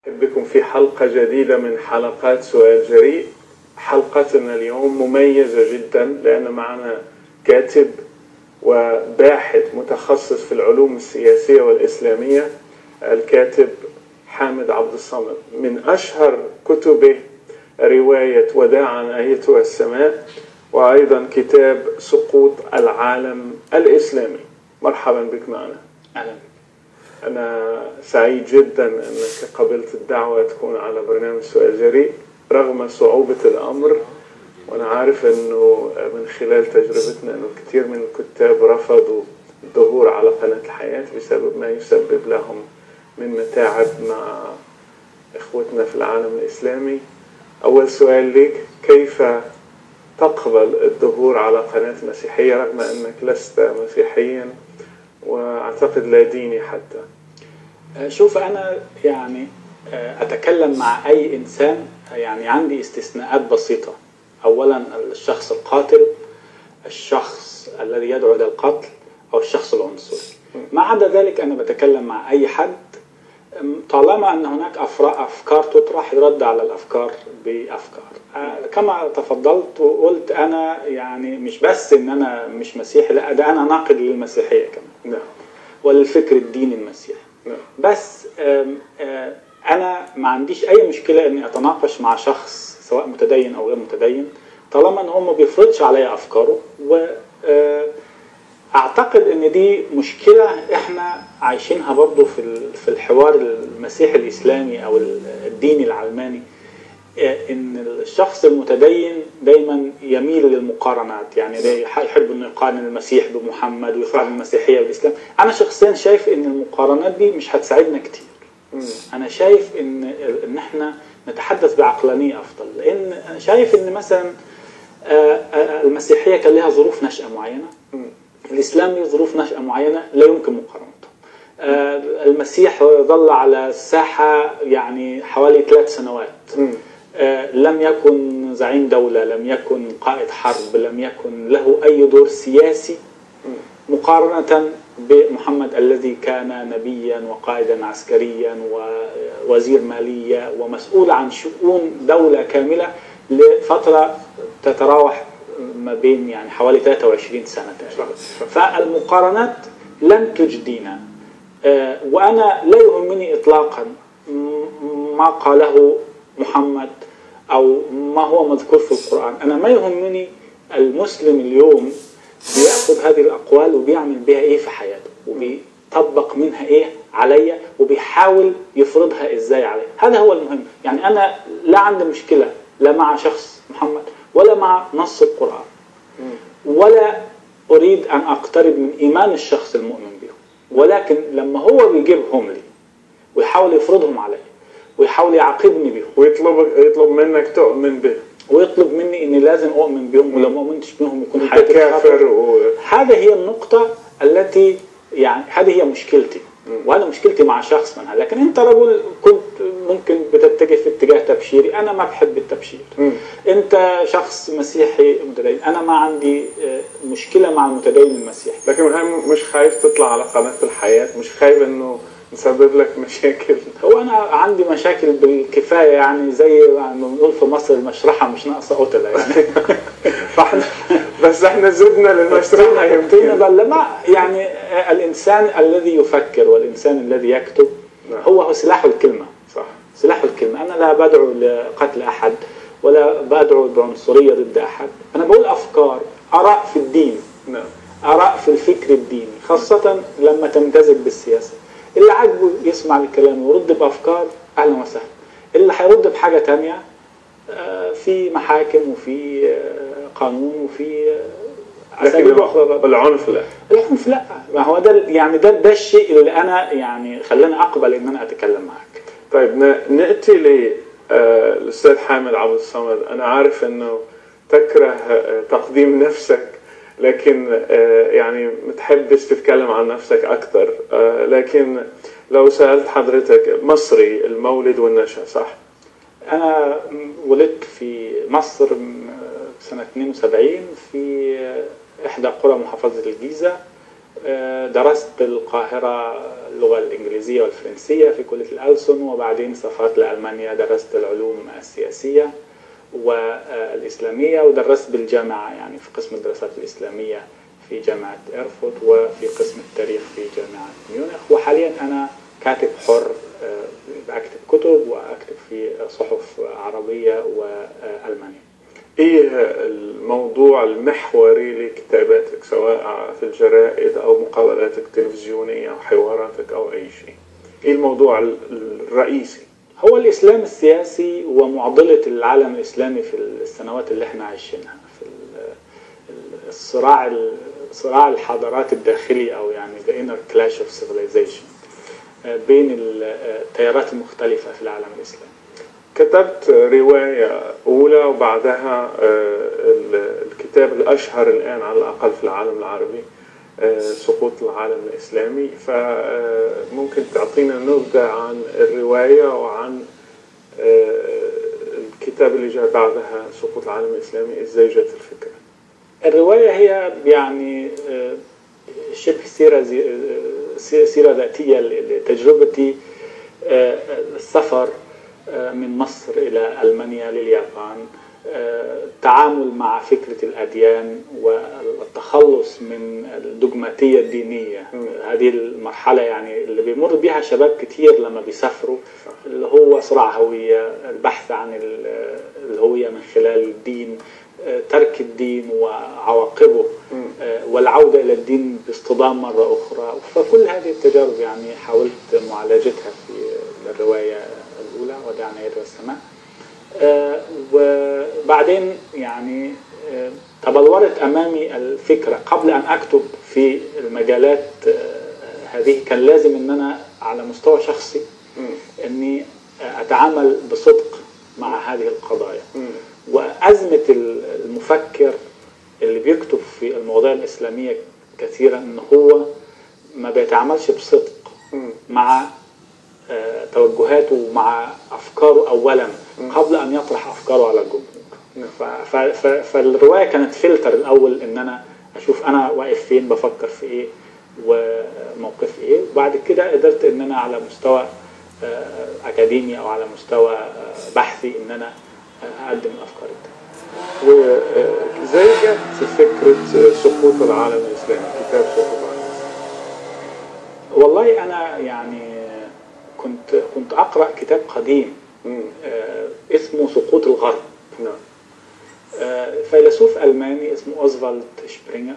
بكم في حلقة جديدة من حلقات سؤال جريء حلقتنا اليوم مميزة جدا لأن معنا كاتب وباحث متخصص في العلوم السياسية والإسلامية الكاتب حامد عبد الصمد من أشهر كتبه رواية وداعا أيتها السماء وأيضا كتاب سقوط العالم الإسلامي مرحبا بك معنا أهلا أنا سعيد جدا أنك قبلت الدعوة تكون على برنامج سؤال جريء رغم صعوبة الأمر وأنا عارف أنه من خلال تجربتنا أنه كثير من الكتاب رفضوا الظهور على قناة الحياة بسبب ما يسبب لهم من متاعب مع إخوتنا في العالم الإسلامي أول سؤال لك كيف تقبل الظهور على قناة مسيحية رغم أنك لست مسيحيا واعتقد لا ديني حتى شوف أنا يعني أتكلم مع أي إنسان يعني عندي استثناءات بسيطة أولا الشخص القاتل الشخص الذي يدعو إلى القتل أو الشخص العنصري ما عدا ذلك أنا بتكلم مع أي حد طالما أن هناك أفكار تطرح يرد على الأفكار بأفكار كما تفضلت وقلت أنا يعني مش بس أن أنا مش مسيحي لا ده أنا ناقد للمسيحية كمان نعم وللفكر الديني المسيحي نعم بس آم، آه، أنا ما عنديش أي مشكلة إني أتناقش مع شخص سواء متدين أو غير متدين طالما إن هو ما بيفرضش عليا أفكاره و آه، أعتقد إن دي مشكلة إحنا عايشينها برضو في ال- في الحوار المسيحي الإسلامي أو ال- الديني العلماني آه، إن الشخص المتدين دايما يميل للمقارنات يعني ده يح- يحب إنه يقارن المسيح بمحمد ويقارن المسيحية بالإسلام أنا شخصيا شايف إن المقارنات دي مش هتساعدنا كتير مم. انا شايف ان ان احنا نتحدث بعقلانيه افضل لان انا شايف ان مثلا آه، آه، المسيحيه كان لها ظروف نشاه معينه مم. الاسلام له ظروف نشاه معينه لا يمكن مقارنتهم آه، المسيح ظل على الساحه يعني حوالي ثلاث سنوات مم. آه، لم يكن زعيم دولة لم يكن قائد حرب لم يكن له أي دور سياسي مقارنة بمحمد الذي كان نبيا وقائدا عسكريا ووزير مالية ومسؤول عن شؤون دولة كاملة لفترة تتراوح ما بين يعني حوالي 23 سنة تقريبا صح. فالمقارنات لن تجدينا آه، وأنا لا يهمني إطلاقا م- ما قاله محمد أو ما هو مذكور في القرآن أنا ما يهمني المسلم اليوم بياخذ هذه الأقوال وبيعمل بها إيه في حياته وبيطبق منها إيه عليا وبيحاول يفرضها إزاي عليا هذا هو المهم يعني أنا لا عندي مشكلة لا مع شخص محمد ولا مع نص القرآن ولا أريد أن أقترب من إيمان الشخص المؤمن بهم ولكن لما هو بيجيبهم لي ويحاول يفرضهم علي ويحاول يعاقبني بهم ويطلب يطلب منك تؤمن به ويطلب مني اني لازم اؤمن بهم ولو ما اؤمنتش بهم يكون حياتي كافر خطر. و... هذه هي النقطة التي يعني هذه هي مشكلتي وهذا مشكلتي مع شخص منها لكن انت رجل كنت ممكن بتتجه في اتجاه تبشيري انا ما بحب التبشير مم. انت شخص مسيحي متدين انا ما عندي آه، مشكلة مع المتدين المسيحي لكن هاي مش خايف تطلع على قناة الحياة مش خايف انه نسبب لك مشاكل هو انا عندي مشاكل بالكفايه يعني زي ما بنقول في مصر المشرحه مش ناقصه قتله يعني فاحنا بس احنا زدنا للمشروع طين يمكن بل ما يعني الانسان الذي يفكر والانسان الذي يكتب نعم. هو هو سلاح الكلمه صح سلاح الكلمه انا لا بدعو لقتل احد ولا بدعو بعنصريه ضد احد انا بقول افكار اراء في الدين نعم آراء في الفكر الديني خاصة لما تمتزج بالسياسة اللي عاجبه يسمع الكلام ويرد بأفكار أهلا وسهلا اللي هيرد بحاجة تانية آه، في محاكم وفي آه، قانون وفي آه، لكن أساليب أخرى العنف لا العنف لا ما هو ده يعني ده ده الشيء اللي أنا يعني خلاني أقبل إن أنا أتكلم معك طيب ن- ناتي للاستاذ حامد عبد الصمد انا عارف انه تكره آه، تقديم نفسك لكن آه، يعني متحبش تتكلم عن نفسك اكثر آه، لكن لو سالت حضرتك مصري المولد والنشأ صح؟ أنا ولدت في مصر م- سنة 72 في إحدى قرى محافظة الجيزة آه، درست بالقاهرة اللغة الإنجليزية والفرنسية في كلية الألسن وبعدين سافرت لألمانيا درست العلوم السياسية والإسلامية ودرست بالجامعة يعني في قسم الدراسات الإسلامية في جامعة إيرفورت وفي قسم التاريخ في جامعة ميونخ وحاليا أنا كاتب حر آه، بكتب كتب وأكتب في صحف عربية وألمانية ايه الموضوع المحوري لكتاباتك سواء في الجرائد او مقابلاتك التلفزيونيه او حواراتك او اي شيء ايه الموضوع ال- الرئيسي هو الإسلام السياسي ومعضلة العالم الإسلامي في السنوات اللي احنا عايشينها في ال- ال- الصراع صراع الحضارات الداخلي أو يعني the inner clash of civilization آه، بين ال- آه، التيارات المختلفة في العالم الإسلامي كتبت روايه اولى وبعدها آه، ال- الكتاب الاشهر الان على الاقل في العالم العربي آه، سقوط العالم الاسلامي فممكن تعطينا نبذه عن الروايه وعن آه، الكتاب اللي جاء بعدها سقوط العالم الاسلامي ازاي جت الفكره الرواية هي يعني آه، شبه سيرة زي- آه، سي- سيرة ذاتية لتجربتي آه، السفر آه، من مصر إلى ألمانيا لليابان آه، التعامل مع فكرة الأديان والتخلص من الدogماتية الدينية مم. هذه المرحلة يعني اللي بيمر بيها شباب كتير لما بيسافروا اللي هو صراع هوية البحث عن ال- الهوية من خلال الدين آه، ترك الدين وعواقبه مم. آه، والعودة إلى الدين باصطدام مرة أخرى فكل هذه التجارب يعني حاولت معالجتها في الرواية الأولى ودعنا يد والسماء آه، وبعدين يعني آه، تبلورت أمامي الفكرة قبل أن أكتب في المجالات آه، هذه كان لازم أن أنا على مستوى شخصي مم. أني أتعامل بصدق مع هذه القضايا مم. وأزمة المفكر اللي بيكتب في المواضيع الإسلامية كثيرا إن هو ما بيتعاملش بصدق مم. مع آه، توجهاته ومع أفكاره أولا قبل أن يطرح أفكاره على الجمهور نعم. ف- ف- ف- فالرواية كانت فلتر الأول إن أنا أشوف أنا واقف فين بفكر في إيه وموقفي إيه وبعد كده قدرت إن أنا على مستوى آه، أكاديمي أو على مستوى آه، بحثي إن أنا آه، أقدم الأفكار دي. وازاي جت فكره سقوط العالم الاسلامي كتاب سقوط العالم الاسلامي والله أنا يعني كنت كنت أقرأ كتاب قديم مم. آه، اسمه سقوط الغرب نعم آه، فيلسوف ألماني اسمه أوزفالد شبرينجر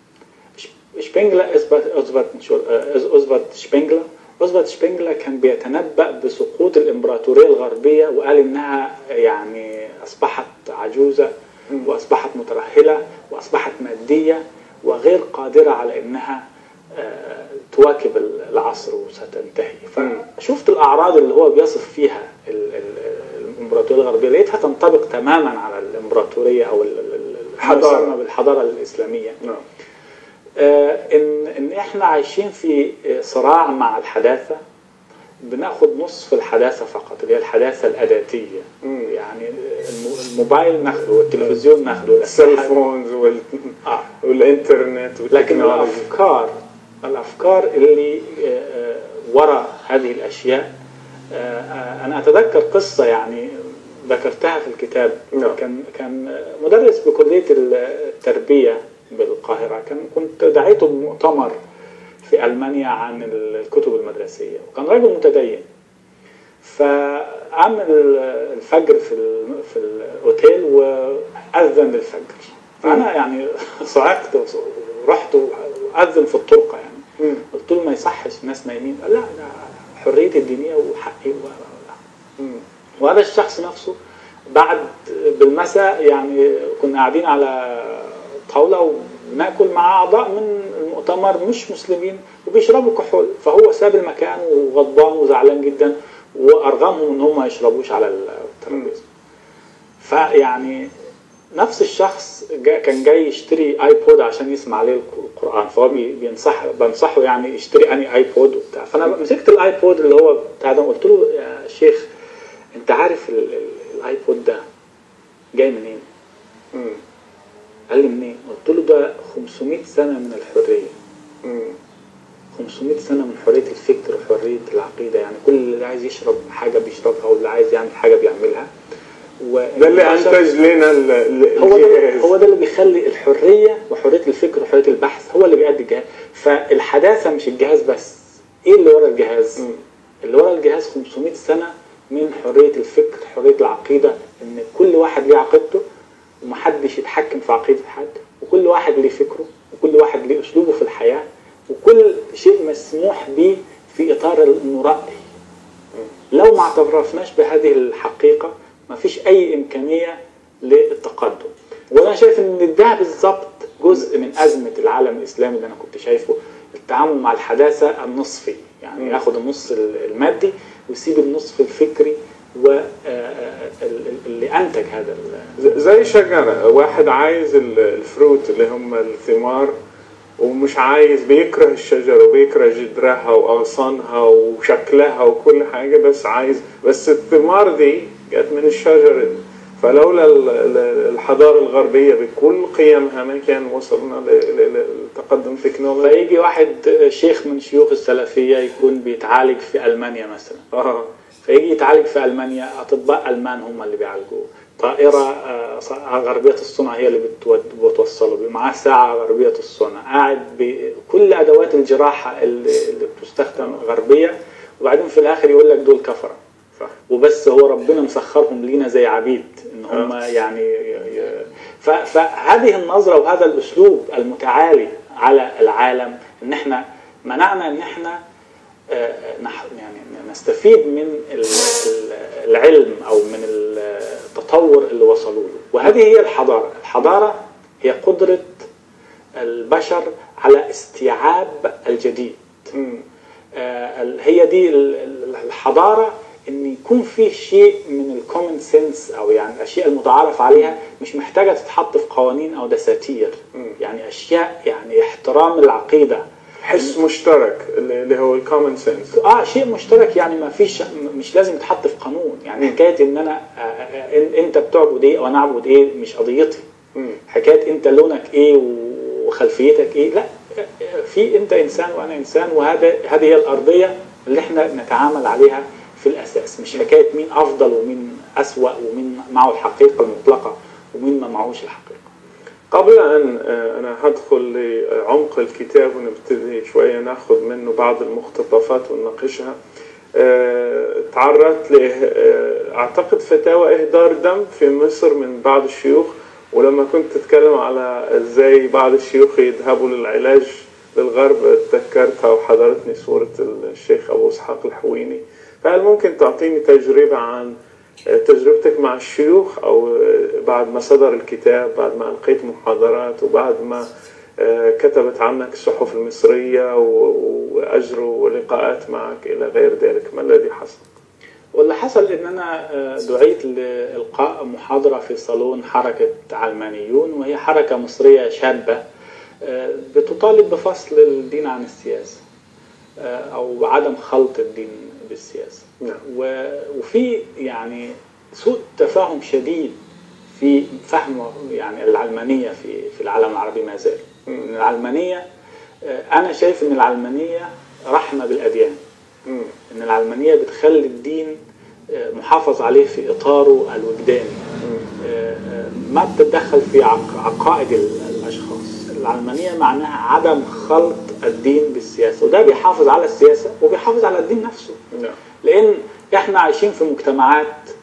ش- شبينجلا إثبات- أوزفالد شو- آه، أوزفالد شبينجلا أوزفالد شبينجلا كان بيتنبأ بسقوط الإمبراطورية الغربية وقال إنها يعني أصبحت عجوزة وأصبحت مترهلة وأصبحت مادية وغير قادرة على إنها آه، تواكب العصر وستنتهي فشفت الأعراض اللي هو بيصف فيها ال- ال- الإمبراطورية الغربية لقيتها تنطبق تماما على الإمبراطورية أو ال- ال- ال- الحضارة. ما يسمى بالحضارة الإسلامية نعم آه، ان ان احنا عايشين في آه، صراع مع الحداثه بناخد نصف الحداثه فقط اللي هي الحداثه الاداتيه مم. يعني الم- الموبايل ناخده والتلفزيون ناخده السيل فونز وال... آه. والانترنت لكن والتكنولوجيا الافكار الافكار اللي آه، آه، وراء هذه الاشياء آه، آه، انا اتذكر قصه يعني ذكرتها في الكتاب نعم. كان كان مدرس بكليه التربيه بالقاهره كان كنت دعيته بمؤتمر في المانيا عن الكتب المدرسيه وكان رجل متدين فعمل الفجر في ال- في الاوتيل واذن للفجر فانا يعني صعقت ورحت واذن في الطرقه يعني مم. قلت له ما يصحش الناس نايمين قال لا ده حريتي الدينيه وحقي و- و- و- مم. وهذا الشخص نفسه بعد بالمساء يعني كنا قاعدين على طاوله وبناكل مع اعضاء من المؤتمر مش مسلمين وبيشربوا كحول فهو ساب المكان وغضبان وزعلان جدا وارغمهم ان هم ما يشربوش على الترابيزه فيعني نفس الشخص جا كان جاي يشتري ايبود عشان يسمع عليه القران فهو بي- بينصح بنصحه يعني يشتري اني ايبود وبتاع فانا مسكت الايبود اللي هو بتاع ده قلت له يا شيخ انت عارف ال- ال- الايبود ده جاي منين؟ مم. قال لي منين؟ قلت له ده 500 سنه من الحريه مم. 500 سنة من حرية الفكر وحرية العقيدة يعني كل اللي عايز يشرب حاجة بيشربها واللي عايز يعمل حاجة بيعملها و... ده اللي انتج لنا ال- ال- هو ده الجهاز. هو ده اللي بيخلي الحريه وحريه الفكر وحريه البحث هو اللي بيأدي الجهاز فالحداثه مش الجهاز بس ايه اللي ورا الجهاز؟ مم. اللي ورا الجهاز 500 سنه من حريه الفكر حريه العقيده ان كل واحد ليه عقيدته ومحدش يتحكم في عقيده حد وكل واحد ليه فكره وكل واحد ليه اسلوبه في الحياه وكل شيء مسموح به في اطار انه راي لو ما اعترفناش بهذه الحقيقة ما فيش أي إمكانية للتقدم وأنا شايف إن ده بالظبط جزء من أزمة العالم الإسلامي اللي أنا كنت شايفه التعامل مع الحداثة النصفي يعني مم. ياخد النص المادي ويسيب النصف الفكري واللي أنتج هذا ال- ز- زي شجرة واحد عايز ال- الفروت اللي هم الثمار ومش عايز بيكره الشجرة وبيكره جدرها وأغصانها وشكلها وكل حاجة بس عايز بس الثمار دي جت من الشجرة دي فلولا ال- ال- الحضارة الغربية بكل قيمها ما كان وصلنا ل- ل- للتقدم التكنولوجي فيجي واحد شيخ من شيوخ السلفية يكون بيتعالج في ألمانيا مثلا اه فيجي يتعالج في المانيا اطباء المان هم اللي بيعالجوه طائره آه، ص- غربيه الصنع هي اللي بتود- بتوصله بيه معاه ساعه غربيه الصنع قاعد بكل ادوات الجراحه اللي اللي بتستخدم غربيه وبعدين في الاخر يقول لك دول كفره صح وبس هو ربنا مسخرهم لينا زي عبيد ان هم يعني ي- ي- ف- فهذه النظره وهذا الاسلوب المتعالي على العالم ان احنا منعنا ان احنا آه، نح- يعني نستفيد من ال- ال- العلم او من التطور اللي وصلوا له وهذه هي الحضاره الحضاره هي قدره البشر على استيعاب الجديد مم. آه، ال- هي دي ال- ال- الحضاره ان يكون في شيء من الكومن سنس او يعني الاشياء المتعارف عليها مش محتاجه تتحط في قوانين او دساتير مم. يعني اشياء يعني احترام العقيده حس مشترك اللي اللي هو الكومن سنس اه شيء مشترك يعني ما فيش مش لازم يتحط في قانون يعني حكايه ان انا آه، آه، إن- انت بتعبد ايه وانا اعبد ايه مش قضيتي حكايه انت لونك ايه وخلفيتك ايه لا في انت انسان وانا انسان وهذا هذه هي الارضيه اللي احنا نتعامل عليها في الاساس مش حكايه مين افضل ومين اسوا ومين معه الحقيقه المطلقه ومين ما معهوش الحقيقه قبل أن آه، أنا هدخل لعمق الكتاب ونبتدي شوية ناخذ منه بعض المقتطفات ونناقشها آه، تعرضت ل آه، أعتقد فتاوى إهدار دم في مصر من بعض الشيوخ ولما كنت تتكلم على إزاي بعض الشيوخ يذهبوا للعلاج للغرب تذكرتها وحضرتني صورة الشيخ أبو إسحاق الحويني فهل ممكن تعطيني تجربة عن تجربتك مع الشيوخ او بعد ما صدر الكتاب بعد ما القيت محاضرات وبعد ما كتبت عنك الصحف المصريه واجروا لقاءات معك الى غير ذلك ما الذي حصل؟ واللي حصل ان انا دعيت لالقاء محاضره في صالون حركه علمانيون وهي حركه مصريه شابه بتطالب بفصل الدين عن السياسه او عدم خلط الدين بالسياسه نعم. وفي يعني سوء تفاهم شديد في فهم يعني العلمانيه في في العالم العربي ما زال ان العلمانيه انا شايف ان العلمانيه رحمه بالاديان مم. ان العلمانيه بتخلي الدين محافظ عليه في اطاره الوجداني ما بتتدخل في عقائد الاشخاص العلمانيه معناها عدم خلط الدين بالسياسه وده بيحافظ على السياسه وبيحافظ على الدين نفسه نعم. لان احنا عايشين في مجتمعات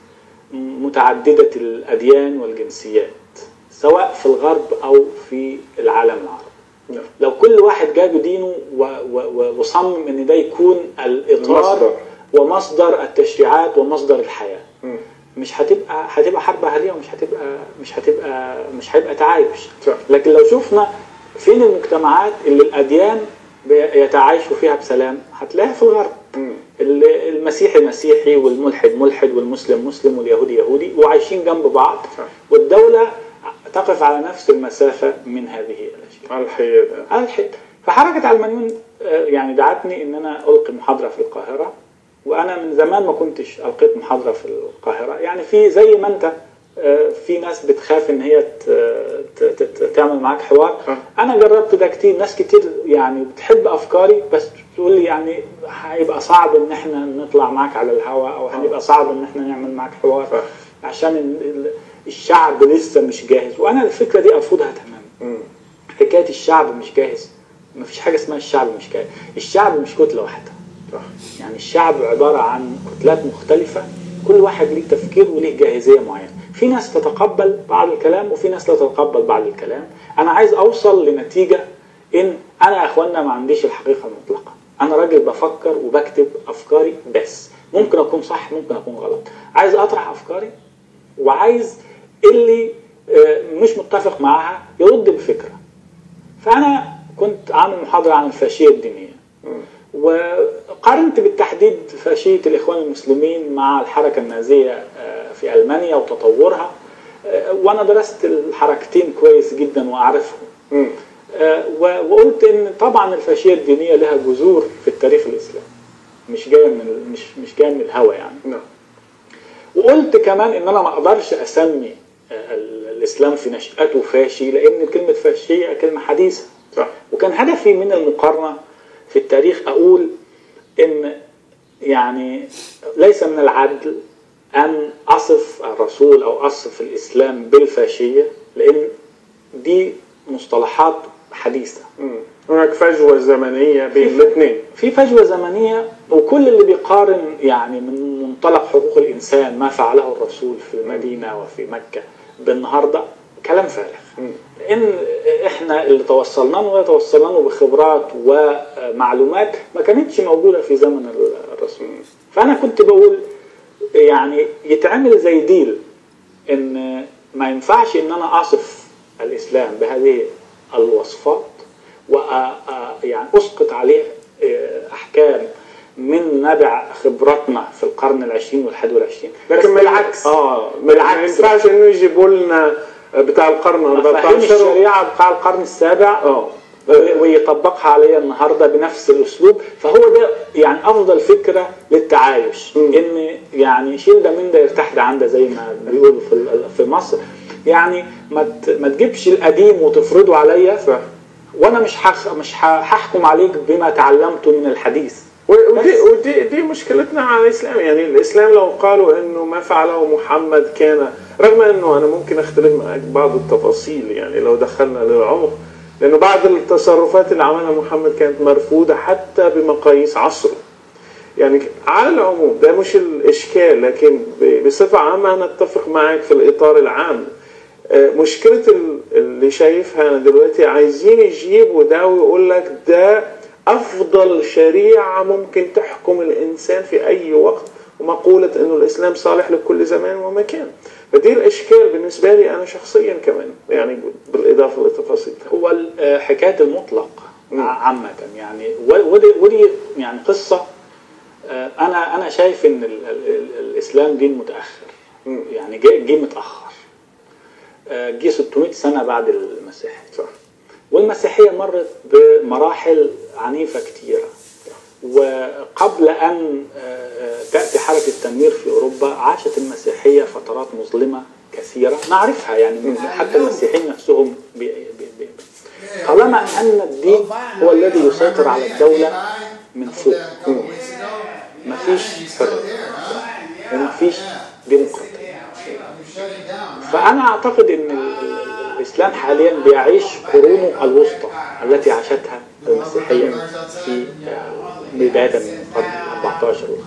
متعدده الاديان والجنسيات سواء في الغرب او في العالم العربي نعم. لو كل واحد جاب دينه وصمم ان ده يكون الاطار المصدر. ومصدر التشريعات ومصدر الحياه مم. مش هتبقى هتبقى حرب اهليه ومش هتبقى مش هتبقى مش هيبقى تعايش صح. لكن لو شفنا فين المجتمعات اللي الاديان يتعايشوا فيها بسلام هتلاقيها في الغرب مم. المسيحي مسيحي والملحد ملحد والمسلم مسلم واليهودي يهودي وعايشين جنب بعض صح. والدولة تقف على نفس المسافة من هذه الأشياء على الحياد على الحد فحركة علمانيون آه، يعني دعتني ان انا القي محاضرة في القاهرة وانا من زمان ما كنتش القيت محاضرة في القاهرة يعني في زي ما انت آه، في ناس بتخاف ان هي ت- ت- ت- تعمل معاك حوار آه. انا جربت ده كتير ناس كتير يعني بتحب افكاري بس بتقول لي يعني هيبقى صعب ان احنا نطلع معاك على الهواء او هيبقى صعب ان احنا نعمل معاك حوار آه. عشان ال- ال- الشعب لسه مش جاهز وانا الفكره دي ارفضها تماما مم. حكايه الشعب مش جاهز مفيش حاجه اسمها الشعب مش جاهز الشعب مش كتله واحده صح يعني الشعب عبارة عن كتلات مختلفة كل واحد ليه تفكير وليه جاهزية معينة في ناس تتقبل بعض الكلام وفي ناس لا تتقبل بعض الكلام أنا عايز أوصل لنتيجة إن أنا يا أخوانا ما عنديش الحقيقة المطلقة أنا راجل بفكر وبكتب أفكاري بس ممكن أكون صح ممكن أكون غلط عايز أطرح أفكاري وعايز اللي آه، مش متفق معاها يرد بفكرة فأنا كنت عامل محاضرة عن الفاشية الدينية وقارنت بالتحديد فاشية الإخوان المسلمين مع الحركة النازية آه، في ألمانيا وتطورها آه، وأنا درست الحركتين كويس جدا وأعرفهم مم. آه، و- وقلت إن طبعا الفاشية الدينية لها جذور في التاريخ الإسلامي مش جاية من ال- مش مش جاية من الهوى يعني نعم وقلت كمان ان انا ما اقدرش اسمي آه، ال- الاسلام في نشأته فاشي لان كلمة فاشية كلمة حديثة صح وكان هدفي من المقارنة في التاريخ أقول إن يعني ليس من العدل أن أصف الرسول أو أصف الإسلام بالفاشية لأن دي مصطلحات حديثة مم. هناك فجوة زمنية بين الاثنين في فجوة زمنية وكل اللي بيقارن يعني من منطلق حقوق الإنسان ما فعله الرسول في المدينة وفي مكة بالنهاردة كلام فارغ لأن إحنا اللي توصلنا له توصلنا له بخبرات ومعلومات ما كانتش موجودة في زمن الرسول فأنا كنت بقول يعني يتعمل زي ديل إن ما ينفعش إن أنا أصف الإسلام بهذه الوصفات ويعني أسقط عليه آه، أحكام من نبع خبراتنا في القرن العشرين والحادي والعشرين لكن بس بالعكس اه ما بالعكس ينفعش انه يجيبوا لنا بتاع القرن مفاهيم 14 الشريعة بتاع القرن السابع اه ويطبقها عليا النهارده بنفس الاسلوب فهو ده يعني افضل فكره للتعايش مم. ان يعني شيل ده من ده يرتاح ده عن ده زي ما بيقولوا في ال- في مصر يعني ما ت- ما تجيبش القديم وتفرضه عليا صح وانا مش حخ مش ه- هحكم عليك بما تعلمته من الحديث و- ودي ودي دي مشكلتنا على الاسلام يعني الاسلام لو قالوا انه ما فعله محمد كان رغم انه انا ممكن اختلف معك بعض التفاصيل يعني لو دخلنا للعمق لانه بعض التصرفات اللي عملها محمد كانت مرفوضه حتى بمقاييس عصره يعني على العموم ده مش الاشكال لكن ب- بصفه عامه نتفق معك في الاطار العام آه، مشكله ال- اللي شايفها انا دلوقتي عايزين يجيبوا ده ويقول لك ده افضل شريعه ممكن تحكم الانسان في اي وقت ومقوله انه الاسلام صالح لكل زمان ومكان فدي الاشكال بالنسبه لي انا شخصيا كمان يعني بالاضافه لتفاصيل هو ال- آه، حكايه المطلق عامه يعني و- ودي ودي يعني قصه آه، انا انا شايف ان ال- ال- ال- الاسلام دين متاخر مم. يعني جه جه متاخر آه، جه 600 سنه بعد المسيحيه صح والمسيحيه مرت بمراحل عنيفه كتيره وقبل ان آه، تاتي حركه التنوير في اوروبا عاشت المسيحيه فترات مظلمه كثيره نعرفها يعني من- حتى المسيحيين نفسهم بي بي بي طالما ان الدين هو الذي يسيطر على الدوله من فوق مفيش حريه ومفيش ديمقراطيه فأنا أعتقد أن ال- ال- الإسلام حاليا بيعيش قرونه الوسطى التي عاشتها المسيحية في آه، بداية من القرن ال 14 وال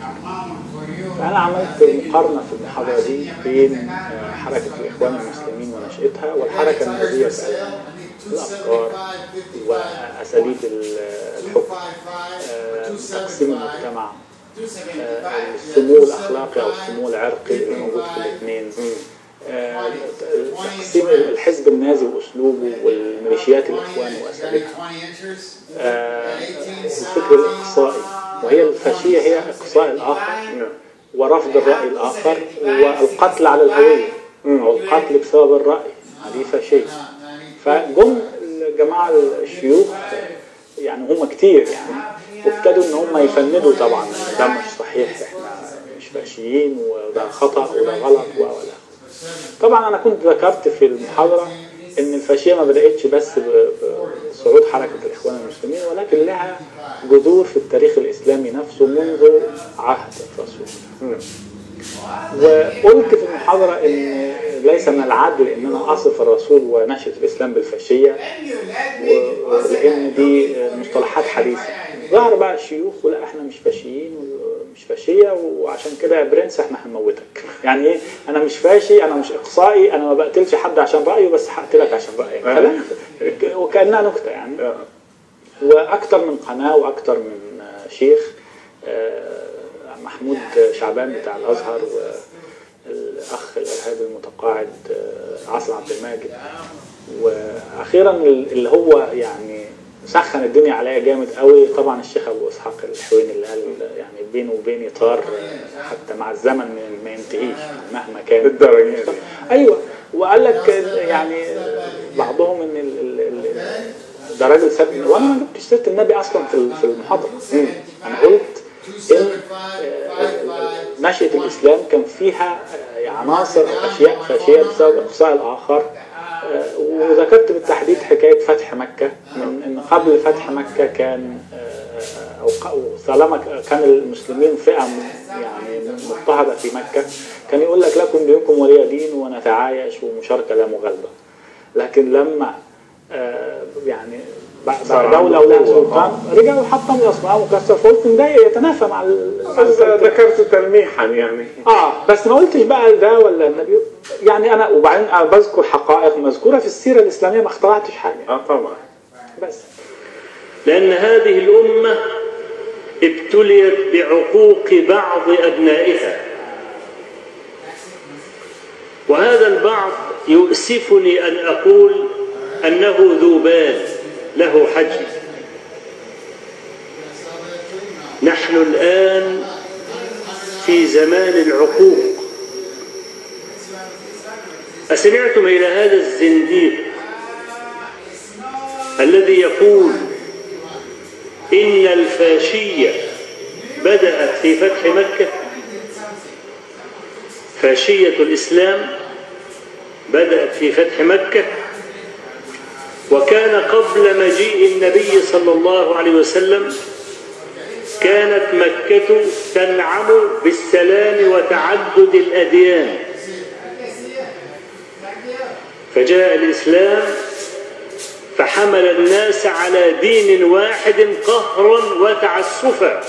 15 فأنا عملت مقارنة في المحاضرة دي بين آه، حركة الإخوان المسلمين ونشأتها والحركة النازية في ألمانيا الأفكار وأساليب ال- الحكم آه، تقسيم المجتمع آه، السمو الأخلاقي أو السمو العرقي اللي موجود في الاثنين آه، تقسيم الحزب النازي وأسلوبه والميليشيات الإخوان وأساليبها آه، الفكر الإقصائي وهي الفاشية هي إقصاء الآخر نعم ورفض الرأي الآخر والقتل على الهوية أو القتل بسبب الرأي هذه فاشية فجم الجماعة الشيوخ يعني هم كتير يعني وابتدوا ان هم يفندوا طبعا إن ده مش صحيح احنا مش فاشيين وده خطأ وده غلط و ولا طبعا انا كنت ذكرت في المحاضره ان الفاشيه ما بداتش بس ب- بصعود حركه الاخوان المسلمين ولكن لها جذور في التاريخ الاسلامي نفسه منذ عهد الرسول نعم. وقلت في المحاضرة إن ليس من العدل إن أنا أصف الرسول ونشأة الإسلام بالفاشية و- لأن دي مصطلحات حديثة ظهر بقى الشيوخ ولا إحنا مش فاشيين ومش فاشية وعشان كده يا برنس إحنا هنموتك يعني إيه أنا مش فاشي أنا مش إقصائي أنا ما بقتلش حد عشان رأيه بس هقتلك عشان رأيك كلام وكأنها نكتة يعني آه. واكثر من قناه واكثر من آه، شيخ آه، محمود شعبان بتاع الازهر والاخ الارهابي المتقاعد آه، عاصم عبد الماجد واخيرا اللي هو يعني سخن الدنيا عليا جامد قوي طبعا الشيخ ابو اسحاق الحويني اللي قال يعني بينه وبيني طار آه، حتى مع الزمن ما- ما ينتهيش مهما كان للدرجة دي. ايوه وقال لك يعني بعضهم ان ال- ال- ال- ده راجل ساب وانا ما جبتش سيره النبي اصلا في في المحاضره انا قلت ان آه، نشاه الاسلام كان فيها آه، عناصر او اشياء فاشيه بسبب اقصاء الاخر آه، وذكرت بالتحديد حكايه فتح مكه من ان قبل فتح مكه كان آه، او ق- طالما ك- كان المسلمين فئه م- يعني مضطهده في مكه كان يقول لك لكم دينكم ولي دين ونتعايش ومشاركه لا مغالبه لكن لما آه، يعني بعد صار بعد دولة ولها عنده قوة. سلطان رجعوا حطموا الأصنام وكسر فقلت إن ده يتنافى مع ال- مع بس الفكرة. ذكرت تلميحا يعني اه بس ما قلتش بقى ده ولا النبي يعني انا وبعدين انا بذكر حقائق مذكوره في السيره الاسلاميه ما اخترعتش حاجه اه طبعا بس لأن هذه الأمة ابتليت بعقوق بعض أبنائها وهذا البعض يؤسفني أن أقول أنه ذو بال له حجم نحن الآن في زمان العقوق أسمعتم إلى هذا الزنديق الذي يقول إن الفاشية بدأت في فتح مكة فاشية الإسلام بدأت في فتح مكة وكان قبل مجيء النبي صلى الله عليه وسلم كانت مكة تنعم بالسلام وتعدد الأديان فجاء الإسلام فحمل الناس على دين واحد قهرا وتعسفا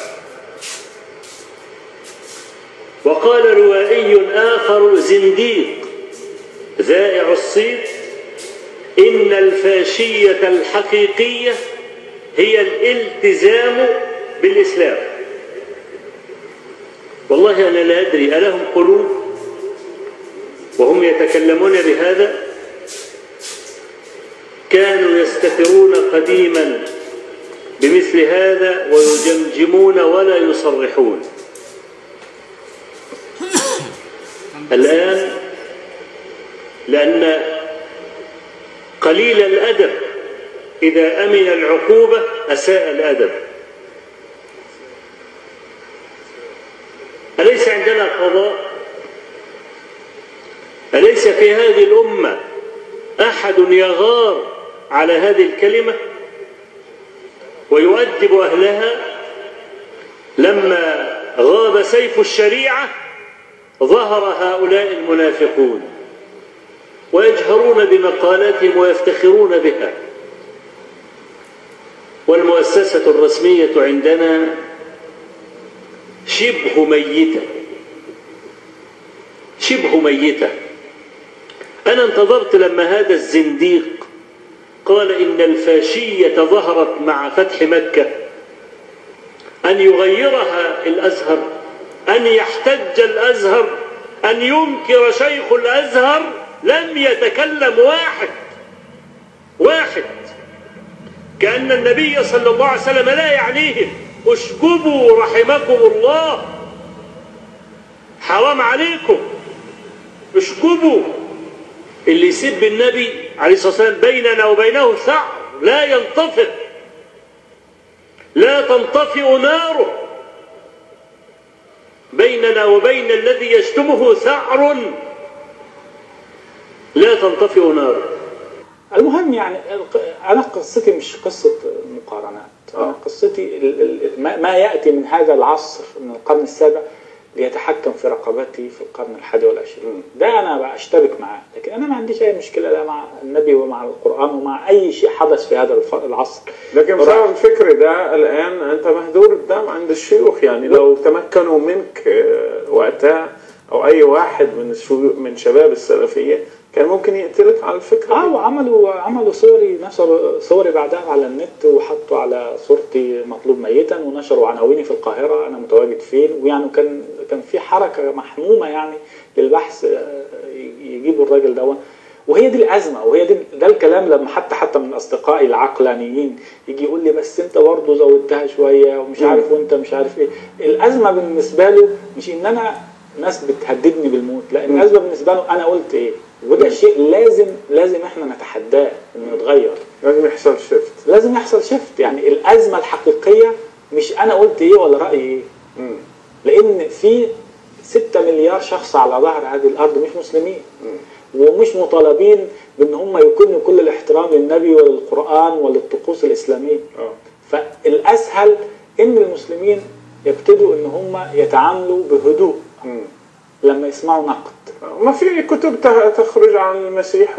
وقال روائي آخر زنديق ذائع الصيت إن الفاشية الحقيقية هي الالتزام بالإسلام والله أنا لا أدري ألهم قلوب وهم يتكلمون بهذا كانوا يستترون قديما بمثل هذا ويجمجمون ولا يصرحون الآن لأن قليل الأدب إذا أمن العقوبة أساء الأدب أليس عندنا قضاء أليس في هذه الأمة أحد يغار على هذه الكلمة ويؤدب أهلها لما غاب سيف الشريعة ظهر هؤلاء المنافقون ويجهرون بمقالاتهم ويفتخرون بها والمؤسسة الرسمية عندنا شبه ميتة شبه ميتة أنا انتظرت لما هذا الزنديق قال إن الفاشية ظهرت مع فتح مكة أن يغيرها الأزهر أن يحتج الأزهر أن ينكر شيخ الأزهر لم يتكلم واحد واحد كأن النبي صلى الله عليه وسلم لا يعنيهم اشكبوا رحمكم الله حرام عليكم اشكبوا اللي يسب النبي عليه الصلاة والسلام بيننا وبينه ثأر لا ينطفئ لا تنطفئ ناره بيننا وبين الذي يشتمه ثأر لا تنطفئ نار المهم يعني الق- انا قصتي مش قصه مقارنات انا قصتي ال- ال- ما ما ياتي من هذا العصر من القرن السابع ليتحكم في رقبتي في القرن الحادي والعشرين ده انا بقى اشتبك معاه لكن انا ما عنديش اي مشكله لا مع النبي ومع القران ومع اي شيء حدث في هذا الف- العصر لكن بسبب الفكر ده الآن أنت مهدور الدم عند الشيوخ يعني لو تمكنوا منك آه، وقتها أو أي واحد من الشيوخ من شباب السلفية كان ممكن يقتلك على الفكرة اه وعملوا عملوا صوري نشروا صوري بعدها على النت وحطوا على صورتي مطلوب ميتا ونشروا عناويني في القاهره انا متواجد فين ويعني كان كان في حركه محمومه يعني للبحث آه، يجيبوا الراجل ده وهي دي الازمه وهي دي ده الكلام لما حتى حتى من اصدقائي العقلانيين يجي يقول لي بس انت برضه زودتها شويه ومش عارف وانت مش عارف ايه الازمه بالنسبه له مش ان انا ناس بتهددني بالموت لا الازمه بالنسبه له انا قلت ايه وده شيء لازم لازم احنا نتحداه انه يتغير لازم يحصل شيفت لازم يحصل شيفت يعني الازمه الحقيقيه مش انا قلت ايه ولا رايي ايه مم. لان في 6 مليار شخص على ظهر هذه الارض مش مسلمين ومش مطالبين بان هم يكونوا كل الاحترام للنبي وللقران وللطقوس الاسلاميه اه فالاسهل ان المسلمين يبتدوا ان هم يتعاملوا بهدوء مم. لما يسمعوا نقد ما في كتب ت- تخرج عن المسيح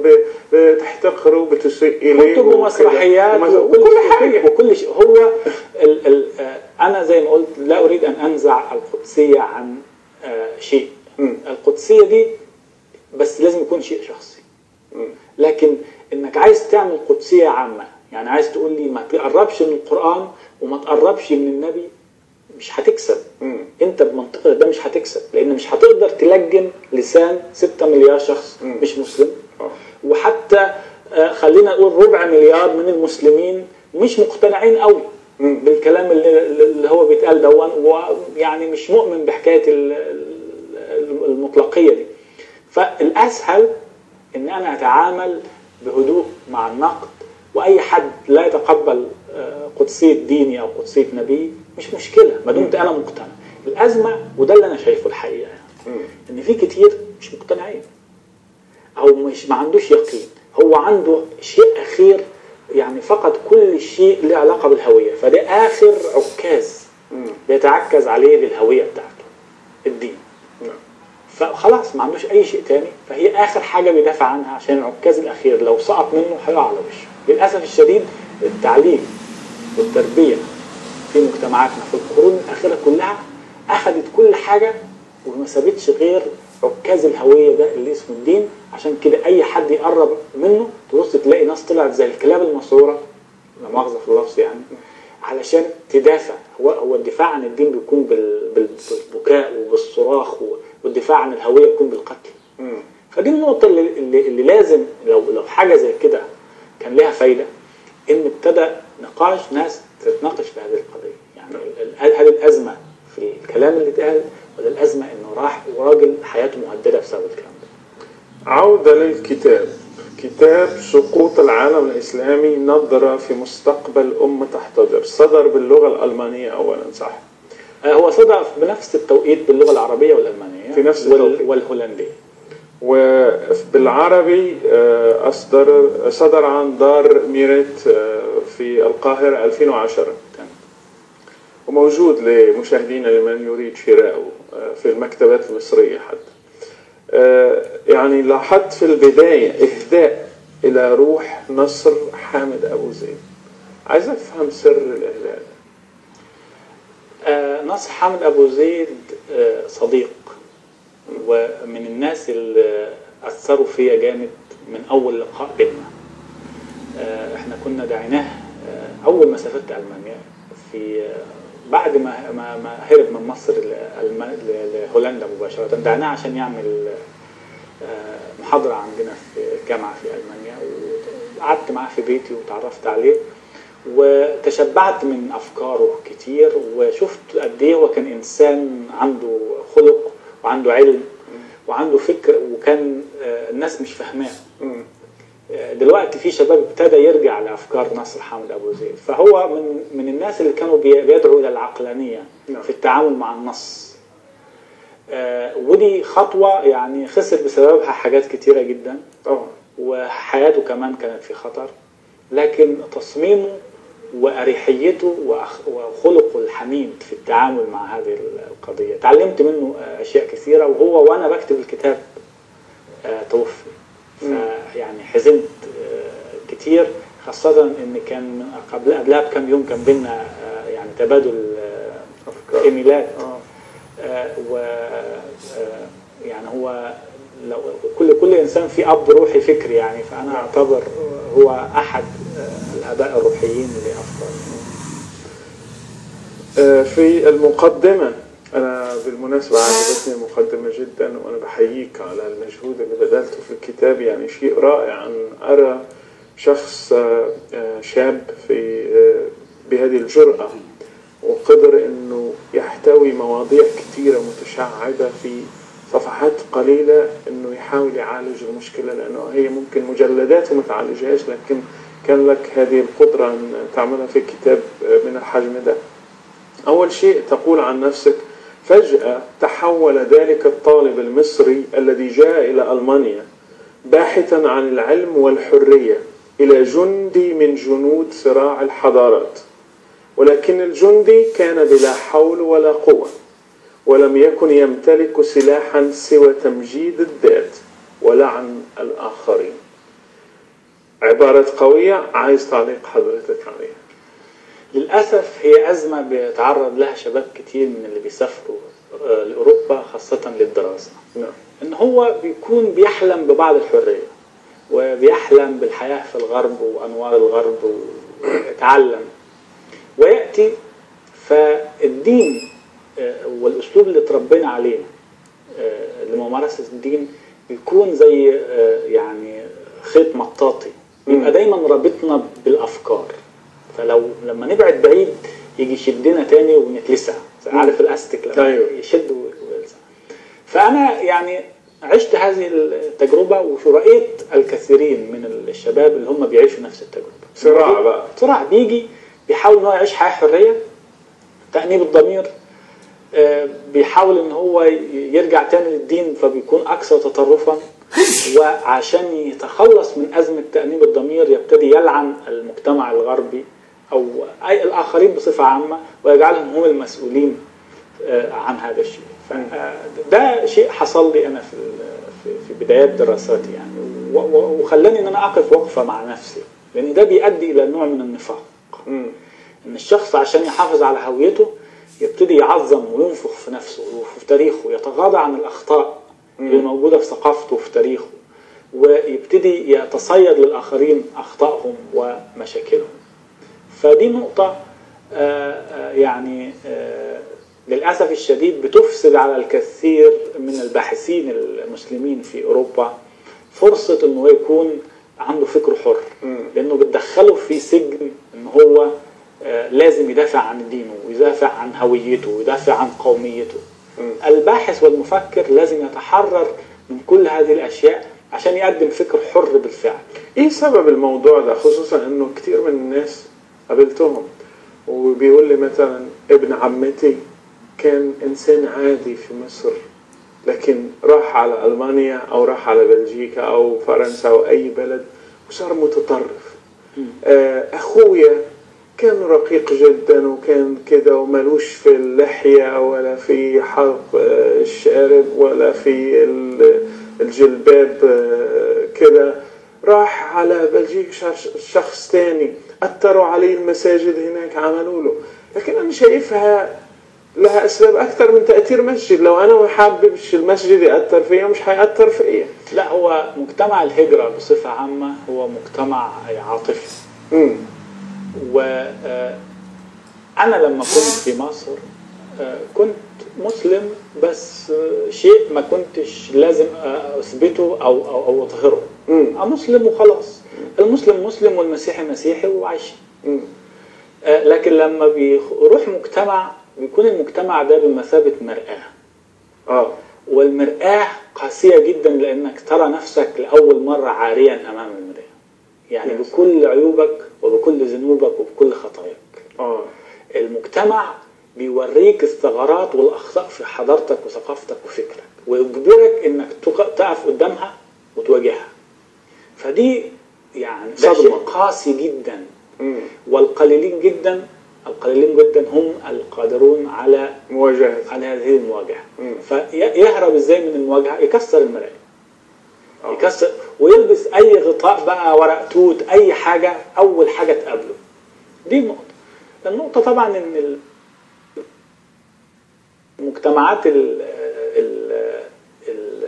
وبتحتقره وبتسيء إليه كتب وكده. ومسرحيات ومس- وكل وكل شيء حاجة وكل شيء هو ال ال آه، انا زي ما قلت لا اريد ان انزع القدسيه عن آه، شيء مم. القدسيه دي بس لازم يكون شيء شخصي مم. لكن انك عايز تعمل قدسيه عامه يعني عايز تقول لي ما تقربش من القران وما تقربش من النبي مش هتكسب مم. انت بمنطقك ده مش هتكسب لان مش هتقدر تلجم لسان 6 مليار شخص مم. مش مسلم آه. وحتى آه، خلينا نقول ربع مليار من المسلمين مش مقتنعين قوي مم. بالكلام اللي, اللي هو بيتقال دون ويعني مش مؤمن بحكايه ال- ال- المطلقيه دي فالاسهل ان انا اتعامل بهدوء مع النقد واي حد لا يتقبل آه، قدسيه ديني او قدسيه نبي مش مشكله ما دمت انا مقتنع الازمه وده اللي انا شايفه الحقيقه يعني مم. ان في كتير مش مقتنعين او مش ما عندوش يقين هو عنده شيء اخير يعني فقد كل شيء له علاقه بالهويه فده اخر عكاز مم. بيتعكز عليه للهويه بتاعته الدين نعم. فخلاص ما عندوش اي شيء تاني فهي اخر حاجه بيدافع عنها عشان العكاز الاخير لو سقط منه هيقع على وشه للاسف الشديد التعليم والتربيه في مجتمعاتنا في القرون الاخيره كلها اخذت كل حاجه وما سابتش غير عكاز الهويه ده اللي اسمه الدين عشان كده اي حد يقرب منه تبص تلاقي ناس طلعت زي الكلاب المسعوره لا مؤاخذه في اللفظ يعني علشان تدافع هو هو الدفاع عن الدين بيكون بال- بال- بالبكاء وبالصراخ و- والدفاع عن الهويه يكون بالقتل مم. فدي النقطة اللي, اللي, اللي لازم لو لو حاجة زي كده كان لها فايدة إن ابتدى نقاش ناس تتناقش في هذه القضية يعني ال- ال- هل الأزمة في الكلام اللي اتقال ولا الأزمة إنه راح وراجل حياته مهددة بسبب الكلام ده عودة للكتاب كتاب سقوط العالم الإسلامي نظرة في مستقبل أمة تحتضر صدر باللغة الألمانية أولا صح آه، هو صدر بنفس التوقيت باللغة العربية والألمانية في نفس وال- التوقيت. والهولندية وبالعربي آه، أصدر صدر عن دار ميريت آه، في القاهرة 2010 تمام. وموجود لمشاهدينا لمن يريد شراءه آه، في المكتبات المصرية حتى آه، يعني لاحظت في البداية إهداء إلى روح نصر حامد أبو زيد عايز أفهم سر الإهداء ده آه، ناصر حامد أبو زيد آه، صديق ومن الناس اللي أثروا فيا جامد من أول لقاء بينا آه، احنا كنا دعيناه آه، أول ما سافرت ألمانيا في آه، بعد ما ما ما هرب من مصر لألما- لهولندا مباشرة دعناه عشان يعمل آه، محاضرة عندنا في جامعة في ألمانيا وقعدت معاه في بيتي وتعرفت عليه وتشبعت من أفكاره كتير وشفت قد إيه هو كان إنسان عنده خلق وعنده علم وعنده فكر وكان آه، الناس مش فاهماه مم. آه، دلوقتي في شباب ابتدى يرجع لافكار نصر حامد ابو زيد فهو من من الناس اللي كانوا بي- بيدعوا الى العقلانيه نعم. في التعامل مع النص آه، ودي خطوة يعني خسر بسببها حاجات كتيرة جدا طبعا وحياته كمان كانت في خطر لكن تصميمه وأريحيته وأخ- وخلقه الحميد في التعامل مع هذه القضية تعلمت منه آه، أشياء كثيرة وهو وأنا بكتب الكتاب آه، توفي يعني حزنت آه، كتير خاصة إن كان من قبل قبلها بكم يوم كان بينا آه، يعني تبادل آه، أفكار. إيميلات اه آه، و آه، يعني هو لو كل كل انسان في اب روحي فكري يعني فانا اعتبر هو احد آه، الاباء الروحيين لافكار آه، في المقدمة أنا بالمناسبة عجبتني المقدمة جدا وأنا بحييك على المجهود اللي بذلته في الكتاب يعني شيء رائع أن أرى شخص آه، آه، شاب في آه، بهذه الجرأة وقدر أنه يحتوي مواضيع كثيرة متشعبة في صفحات قليلة أنه يحاول يعالج المشكلة لأنه هي ممكن مجلدات وما تعالجهاش لكن كان لك هذه القدرة أن تعملها في كتاب آه، من الحجم ده أول شيء تقول عن نفسك فجأة تحول ذلك الطالب المصري الذي جاء إلى ألمانيا باحثا عن العلم والحرية إلى جندي من جنود صراع الحضارات ولكن الجندي كان بلا حول ولا قوة ولم يكن يمتلك سلاحا سوى تمجيد الذات ولعن الآخرين عبارة قوية عايز تعليق حضرتك عليها للاسف هي ازمه بيتعرض لها شباب كتير من اللي بيسافروا آه، لاوروبا خاصه للدراسه نعم ان هو بيكون بيحلم ببعض الحريه وبيحلم بالحياه في الغرب وانوار الغرب ويتعلم وياتي فالدين آه، والاسلوب اللي اتربينا عليه آه، لممارسه الدين بيكون زي آه، يعني خيط مطاطي يبقى دايما رابطنا بالافكار فلو لما نبعد بعيد يجي يشدنا تاني ونتلسع عارف الاستيك لما أيوه. يشد ويلسع فانا يعني عشت هذه التجربه ورأيت الكثيرين من الشباب اللي هم بيعيشوا نفس التجربه صراع بقى. صراع بيجي بيحاول ان هو يعيش حياه حريه تأنيب الضمير آه، بيحاول ان هو ي- يرجع تاني للدين فبيكون اكثر تطرفا وعشان يتخلص من ازمه تأنيب الضمير يبتدي يلعن المجتمع الغربي او اي الاخرين بصفه عامه ويجعلهم هم المسؤولين آه، عن هذا الشيء فده شيء حصل لي انا في ال- في- في بدايات دراساتي يعني و- و- وخلاني ان انا اقف وقفه مع نفسي لان ده بيؤدي الى نوع من النفاق مم. ان الشخص عشان يحافظ على هويته يبتدي يعظم وينفخ في نفسه وفي تاريخه يتغاضى عن الاخطاء اللي موجوده في ثقافته وفي تاريخه ويبتدي يتصيد للاخرين اخطائهم ومشاكلهم فدي نقطه آه، آه، يعني آه، للاسف الشديد بتفسد على الكثير من الباحثين المسلمين في اوروبا فرصه انه يكون عنده فكر حر لانه بتدخله في سجن ان هو آه، لازم يدافع عن دينه ويدافع عن هويته ويدافع عن قوميته الباحث والمفكر لازم يتحرر من كل هذه الاشياء عشان يقدم فكر حر بالفعل ايه سبب الموضوع ده خصوصا انه كتير من الناس قابلتهم وبيقول لي مثلا ابن عمتي كان انسان عادي في مصر لكن راح على المانيا او راح على بلجيكا او فرنسا او اي بلد وصار متطرف آه، اخويا كان رقيق جدا وكان كده وملوش في اللحية ولا في حلق آه، الشارب ولا في ال- الجلباب آه، كده راح على بلجيكا شخص- شخص تاني أثروا عليه المساجد هناك عملوا له لكن أنا شايفها لها أسباب أكثر من تأثير مسجد لو أنا ما حاببش المسجد يأثر فيا مش هيأثر فيا لا هو مجتمع الهجرة بصفة عامة هو مجتمع عاطفي مم. وأنا لما كنت في مصر آه، كنت مسلم بس آه، شيء ما كنتش لازم آه، أثبته أو أو أو أظهره مم. أنا مسلم وخلاص المسلم مسلم والمسيحي مسيحي وعايشين مم. آه، لكن لما بيروح مجتمع بيكون المجتمع ده بمثابة مرآة اه والمرآة قاسية جدا لأنك ترى نفسك لأول مرة عاريا أمام المرآة يعني Yes. بكل عيوبك وبكل ذنوبك وبكل خطاياك اه المجتمع بيوريك الثغرات والاخطاء في حضارتك وثقافتك وفكرك ويجبرك انك تق- تقف قدامها وتواجهها فدي يعني ده صدمة. شيء قاسي جدا مم. والقليلين جدا القليلين جدا هم القادرون على مواجهة على هذه المواجهه مم. فيهرب ازاي من المواجهه يكسر المرايه آه. يكسر ويلبس اي غطاء بقى ورق توت اي حاجه اول حاجه تقابله دي النقطه النقطه طبعا ان ال- المجتمعات ال ال ال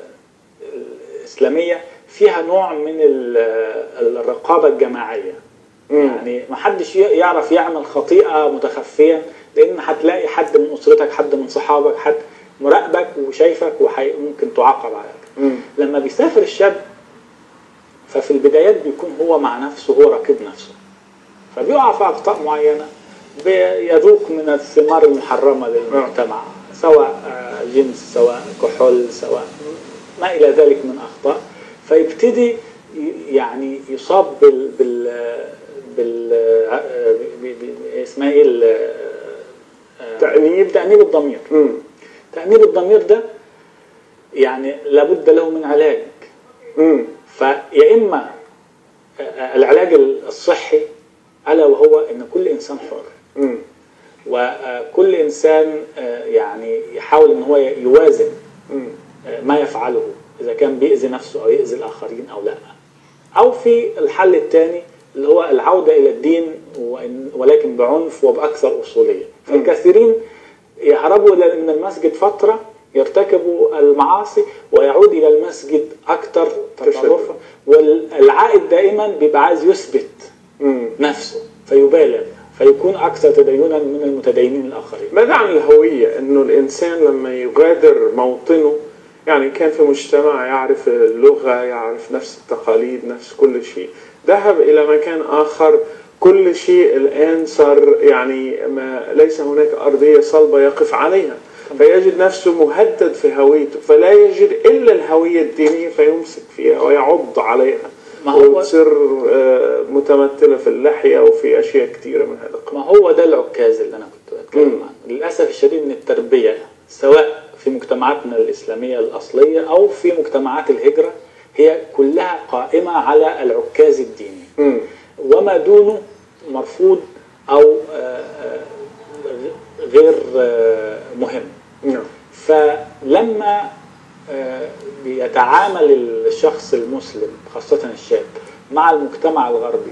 الاسلاميه فيها نوع من ال- الرقابه الجماعيه مم. يعني ما حدش ي- يعرف يعمل خطيئه متخفيا لان هتلاقي حد من اسرتك حد من صحابك حد مراقبك وشايفك وممكن تعاقب على كده مم. لما بيسافر الشاب ففي البدايات بيكون هو مع نفسه هو راكب نفسه فبيقع في اخطاء معينه بيذوق من الثمار المحرمه للمجتمع سواء آه، جنس سواء كحول سواء ما الى ذلك من اخطاء فيبتدي ي- يعني يصاب بال بال بال آه، ب- ب- اسمها ايه ال- آه، تأنيب تأنيب الضمير مم. تأنيب الضمير ده يعني لابد له من علاج مم. فيا إما العلاج الصحي ألا وهو أن كل إنسان حر مم. وكل إنسان يعني يحاول أن هو يوازن مم. ما يفعله إذا كان بيأذي نفسه أو يأذي الآخرين أو لا أو في الحل الثاني اللي هو العودة إلى الدين وإن- ولكن بعنف وبأكثر أصولية فالكثيرين يهربوا إلى- من المسجد فترة يرتكبوا المعاصي ويعود إلى المسجد أكثر تطرفا والعائد دائما بيبقى عايز يثبت مم. نفسه فيبالغ فيكون أكثر تدينا من المتدينين الآخرين ماذا عن الهوية؟ أنه الإنسان لما يغادر موطنه يعني كان في مجتمع يعرف اللغة يعرف نفس التقاليد نفس كل شيء ذهب إلى مكان آخر كل شيء الآن صار يعني ما ليس هناك أرضية صلبة يقف عليها فيجد نفسه مهدد في هويته فلا يجد إلا الهوية الدينية فيمسك فيها ويعض عليها ما هو- وتصير آه، متمثلة في اللحية وفي أشياء كثيرة من هذا القبيل ما هو ده العكاز اللي انا كنت بتكلم مم. عنه للاسف الشديد ان التربيه سواء في مجتمعاتنا الاسلاميه الاصليه او في مجتمعات الهجره هي كلها قائمه على العكاز الديني مم. وما دونه مرفوض او آه، آه، غير آه، مهم نعم فلما آه، بيتعامل الشخص المسلم خاصة الشاب مع المجتمع الغربي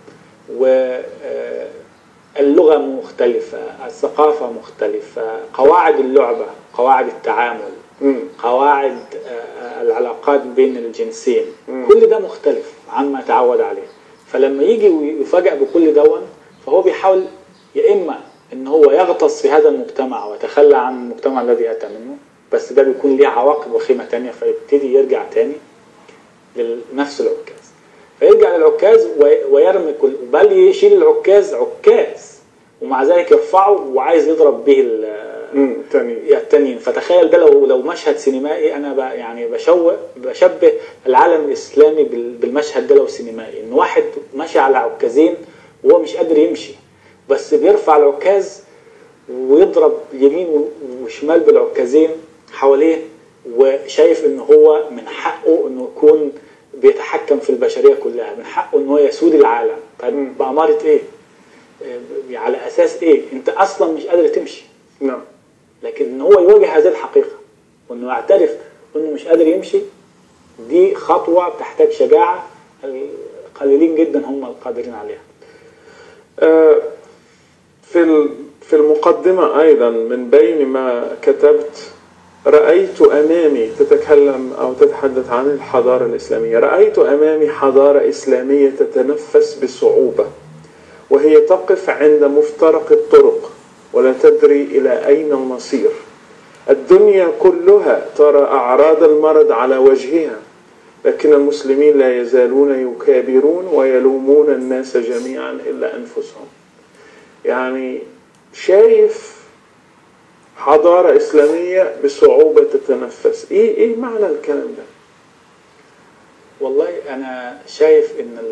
واللغة مختلفة الثقافة مختلفة قواعد اللعبة قواعد التعامل مم. قواعد آه، العلاقات بين الجنسين مم. كل ده مختلف عما تعود عليه فلما يجي ويفاجأ بكل دون فهو بيحاول يا إما إن هو يغطس في هذا المجتمع ويتخلى عن المجتمع الذي أتى منه بس ده بيكون ليه عواقب وخيمة تانية فيبتدي يرجع تاني لنفس العكاز فيرجع للعكاز وي- ويرمي كل بل يشيل العكاز عكاز ومع ذلك يرفعه وعايز يضرب به ال- مم. تاني التانيين فتخيل ده لو لو مشهد سينمائي انا ب يعني بشوق بشبه العالم الاسلامي بال- بالمشهد ده لو سينمائي ان واحد ماشي على عكازين وهو مش قادر يمشي بس بيرفع العكاز ويضرب يمين و- وشمال بالعكازين حواليه وشايف ان هو من حقه انه يكون بيتحكم في البشريه كلها من حقه ان هو يسود العالم طيب بأمارة ايه؟ آه، على اساس ايه؟ انت اصلا مش قادر تمشي نعم لكن ان هو يواجه هذه الحقيقه وانه يعترف انه مش قادر يمشي دي خطوه بتحتاج شجاعه القليلين جدا هم القادرين عليها آه، في ال- في المقدمة أيضا من بين ما كتبت رأيت أمامي تتكلم أو تتحدث عن الحضارة الإسلامية رأيت أمامي حضارة إسلامية تتنفس بصعوبة وهي تقف عند مفترق الطرق ولا تدري إلى أين المصير الدنيا كلها ترى أعراض المرض على وجهها لكن المسلمين لا يزالون يكابرون ويلومون الناس جميعا إلا أنفسهم يعني شايف حضارة إسلامية بصعوبة تتنفس إيه, إيه معنى الكلام ده والله انا شايف ان ال-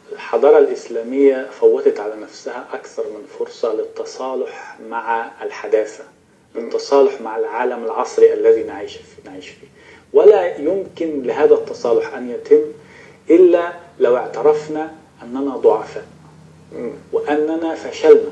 الحضارة الإسلامية فوتت على نفسها أكثر من فرصة للتصالح مع الحداثة للتصالح مع العالم العصري الذي نعيش فيه, نعيش فيه ولا يمكن لهذا التصالح أن يتم إلا لو اعترفنا أننا ضعفاء وأننا فشلنا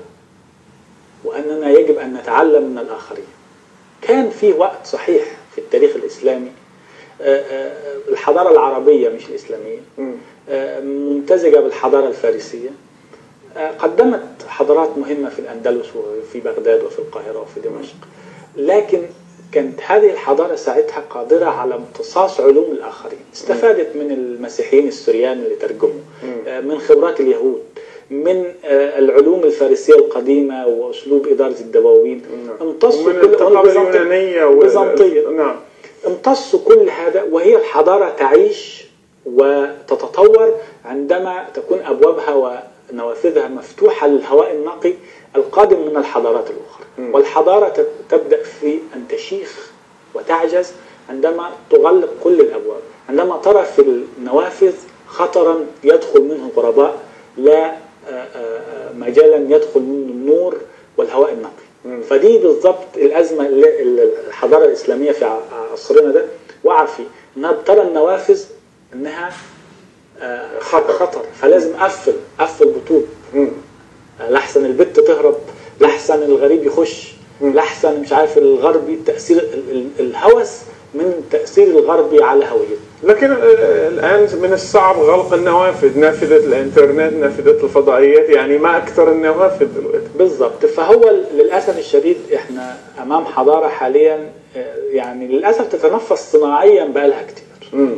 وأننا يجب أن نتعلم من الآخرين كان في وقت صحيح في التاريخ الإسلامي آه، آه، الحضارة العربية مش الإسلامية آه، ممتزجة بالحضارة الفارسية آه، قدمت حضارات مهمة في الأندلس وفي بغداد وفي القاهرة وفي دمشق لكن كانت هذه الحضارة ساعتها قادرة على امتصاص علوم الآخرين استفادت من المسيحيين السوريان اللي ترجموا آه، من خبرات اليهود من آه، العلوم الفارسية القديمة وأسلوب إدارة الدواوين امتصوا ومن كل الثقافة والبيزنطية. اليونانية وال- البيزنطية نعم امتصوا كل هذا وهي الحضارة تعيش وتتطور عندما تكون أبوابها ونوافذها مفتوحة للهواء النقي القادم من الحضارات الأخرى والحضارة تب- تبدأ في أن تشيخ وتعجز عندما تغلق كل الأبواب عندما ترى في النوافذ خطرا يدخل منه الغرباء لا آه، آه، آه، مجالا يدخل منه النور والهواء النقي فدي بالضبط الازمه اللي اللي الحضاره الاسلاميه في ع- عصرنا ده وقع فيه انها بترى النوافذ انها آه، خطر خطر فلازم اقفل اقفل بطوب مم. آه، لحسن البت تهرب لحسن الغريب يخش لحسن مش عارف الغربي تاثير ال- ال- الهوس من التاثير الغربي على هويته لكن آه، الآن من الصعب غلق النوافذ نافذة الإنترنت نافذة الفضائيات يعني ما أكثر النوافذ دلوقتي بالضبط فهو للاسف الشديد احنا امام حضاره حاليا آه، يعني للاسف تتنفس صناعيا بقالها كتير مم.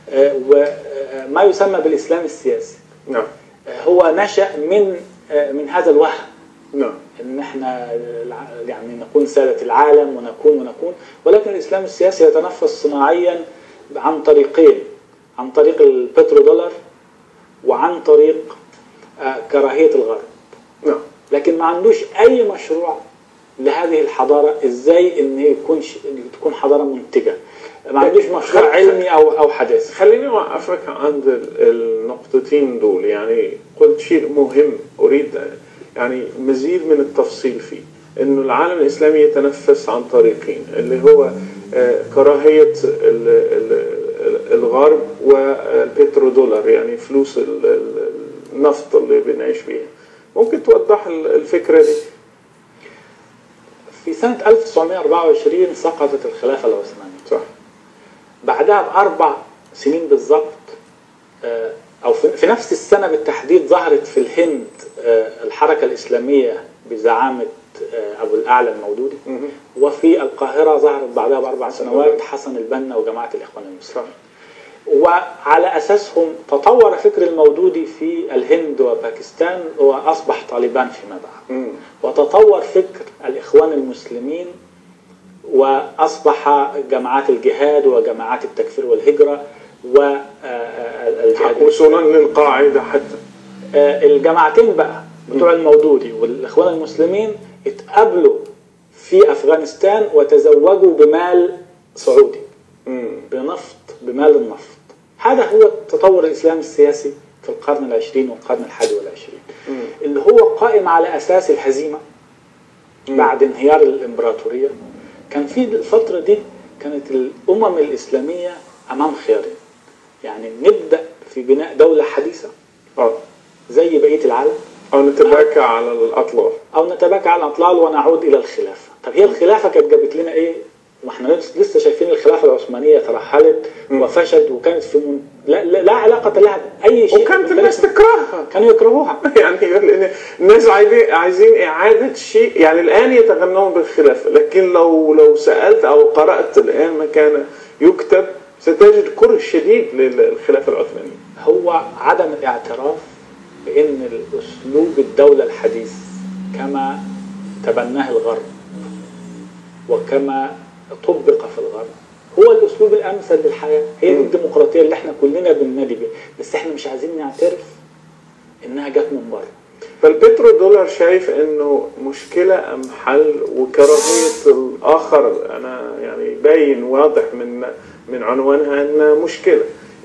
وما يسمى بالاسلام السياسي نعم آه، هو نشا من آه، من هذا الوهم نعم ان احنا الع- يعني نكون ساده العالم ونكون ونكون ولكن الاسلام السياسي يتنفس صناعيا عن طريقين عن طريق البترودولار وعن طريق آه، كراهيه الغرب نعم لكن ما عندوش اي مشروع لهذه الحضاره ازاي ان هي يكون ش... تكون حضاره منتجه ما عندوش مشروع علمي او او حداثي خليني أوقفك عند ال- النقطتين دول يعني قلت شيء مهم أريد يعني مزيد من التفصيل فيه انه العالم الاسلامي يتنفس عن طريقين اللي هو آه، كراهيه ال- ال- ال- الغرب والبترودولار يعني فلوس ال- ال- النفط اللي بنعيش فيها ممكن توضح ال- الفكره دي في سنه 1924 سقطت الخلافه العثمانيه صح بعدها باربع سنين بالظبط آه، او في في نفس السنه بالتحديد ظهرت في الهند آه، الحركه الاسلاميه بزعامه آه، ابو الاعلى المودودي مهم. وفي القاهره ظهرت بعدها باربع سنوات حسن البنا وجماعه الاخوان المسلمين وعلى اساسهم تطور فكر المودودي في الهند وباكستان واصبح طالبان فيما بعد مم. وتطور فكر الاخوان المسلمين واصبح جماعات الجهاد وجماعات التكفير والهجره والجهاد وصولا للقاعده حتى الجماعتين بقى بتوع المودودي والاخوان المسلمين اتقابلوا في افغانستان وتزوجوا بمال سعودي مم. بنفط بمال النفط هذا هو التطور الإسلامي السياسي في القرن العشرين والقرن الحادي والعشرين اللي هو قائم على أساس الهزيمة بعد انهيار الإمبراطورية كان في الفترة دي كانت الأمم الإسلامية أمام خيارين يعني نبدأ في بناء دولة حديثة اه زي بقية العالم او نتباكى على الاطلاف أو نتباكى على الأطلال ونعود إلى الخلافة طب هي الخلافة كانت جابت لنا إيه واحنا لس- لسه شايفين الخلافة العثمانية ترحلت وفشلت وكانت في من... لا, لا, لا علاقة لها بأي شيء وكانت مختلف. الناس تكرهها كانوا يكرهوها يعني لأن الناس عايزين عايزين إعادة شيء يعني الآن يتغنون بالخلافة لكن لو لو سألت أو قرأت الآن ما كان يكتب ستجد كره شديد للخلافة العثمانية هو عدم الاعتراف بأن الأسلوب الدولة الحديث كما تبناه الغرب وكما طبق في الغرب هو الأسلوب الأمثل للحياة هي دي الديمقراطية اللي احنا كلنا بننادي بيها بس احنا مش عايزين نعترف إنها جت من بره فالبترو دولار شايف انه مشكلة ام حل وكراهية الاخر انا يعني باين واضح من من عنوانها انها مشكلة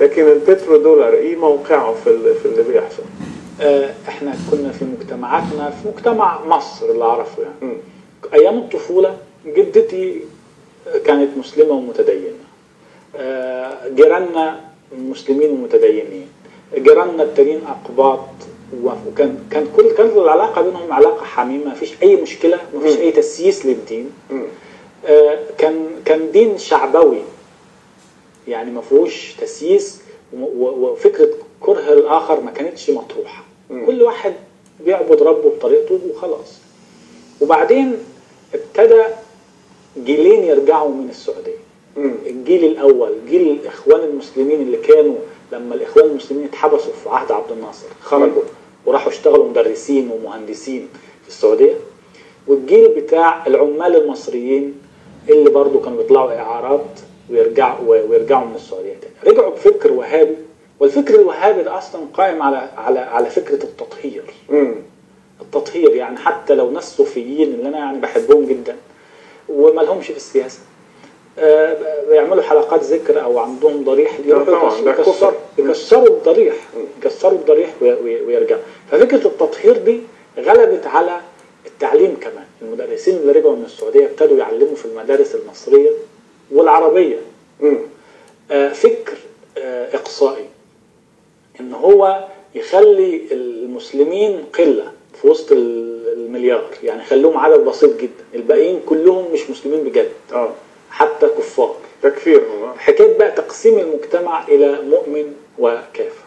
لكن البترو دولار ايه موقعه في ال- في اللي بيحصل؟ آه، احنا كنا في مجتمعاتنا في مجتمع مصر اللي اعرفه يعني مم. ايام الطفوله جدتي كانت مسلمه ومتدينه آه، جيراننا مسلمين ومتدينين جيراننا التانيين اقباط وكان كان كل كانت العلاقه بينهم علاقه حميمه ما فيش اي مشكله ما فيش مم. اي تسييس للدين مم. آه، كان كان دين شعبوي يعني ما فيهوش تسييس و- و- وفكره كره الاخر ما كانتش مطروحه مم. كل واحد بيعبد ربه بطريقته وخلاص وبعدين ابتدى جيلين يرجعوا من السعوديه مم. الجيل الاول جيل الاخوان المسلمين اللي كانوا لما الاخوان المسلمين اتحبسوا في عهد عبد الناصر خرجوا وراحوا اشتغلوا مدرسين ومهندسين في السعوديه والجيل بتاع العمال المصريين اللي برضو كانوا بيطلعوا اعارات ويرجعوا ويرجعوا من السعوديه تاني رجعوا بفكر وهابي والفكر الوهابي ده اصلا قائم على على على فكره التطهير مم. التطهير يعني حتى لو ناس صوفيين اللي انا يعني بحبهم جدا وما لهمش في السياسه آه، بيعملوا حلقات ذكر او عندهم ضريح يروحوا طبعاً، ده يكسروا- كفر. يكسروا الضريح يكسروا الضريح وي- وي- ويرجعوا ففكره التطهير دي غلبت على التعليم كمان المدرسين اللي رجعوا من السعوديه ابتدوا يعلموا في المدارس المصريه والعربيه مم. آه، فكر آه، اقصائي ان هو يخلي المسلمين قله في وسط ال- المليار يعني خلوهم عدد بسيط جدا الباقيين كلهم مش مسلمين بجد اه حتى كفار تكفيرهم آه. حكايه بقى تقسيم المجتمع الى مؤمن وكافر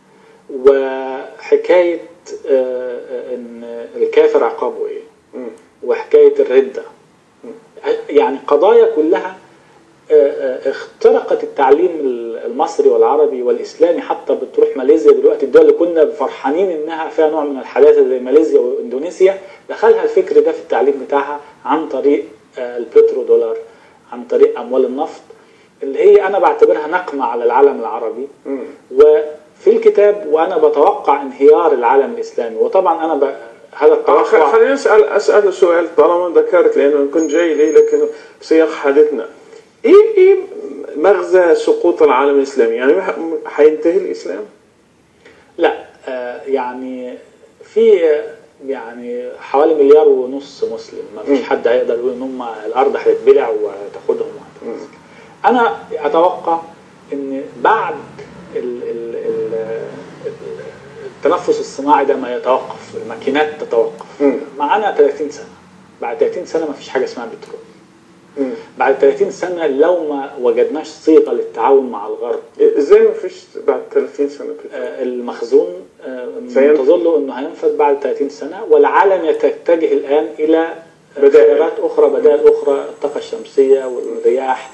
وحكايه آه، آه، ان الكافر عقابه ايه مم. وحكايه الرده يعني قضايا كلها آه، آه، اخترقت التعليم المصري والعربي والاسلامي حتى بتروح ماليزيا دلوقتي الدول اللي كنا فرحانين انها فيها نوع من الحداثه زي ماليزيا واندونيسيا دخلها الفكر ده في التعليم بتاعها عن طريق آه، البترو دولار عن طريق اموال النفط اللي هي انا بعتبرها نقمه على العالم العربي مم. وفي الكتاب وانا بتوقع انهيار العالم الاسلامي وطبعا انا ب... هذا آه، خ- التوقع خليني اسال اسال سؤال طالما ذكرت لانه كنت جاي لي لكن سياق حديثنا ايه ايه مغزى سقوط العالم الاسلامي؟ يعني ح- حينتهي الاسلام؟ لا آه، يعني في آه، يعني حوالي مليار ونص مسلم ما فيش مم. حد هيقدر يقول ان هم الارض هتتبلع وتاخدهم وهتمسك. انا اتوقع ان بعد ال ال ال التنفس الصناعي ده ما يتوقف الماكينات تتوقف مم. معانا 30 سنه بعد 30 سنه ما فيش حاجه اسمها بترول مم. بعد 30 سنه لو ما وجدناش صيغه للتعاون مع الغرب ازاي ما فيش بعد 30 سنه كده؟ آه، المخزون آه، سينفذ. منتظر له انه هينفذ بعد 30 سنه والعالم يتجه الان الى بدائل. خيارات اخرى بدائل اخرى الطاقه الشمسيه والرياح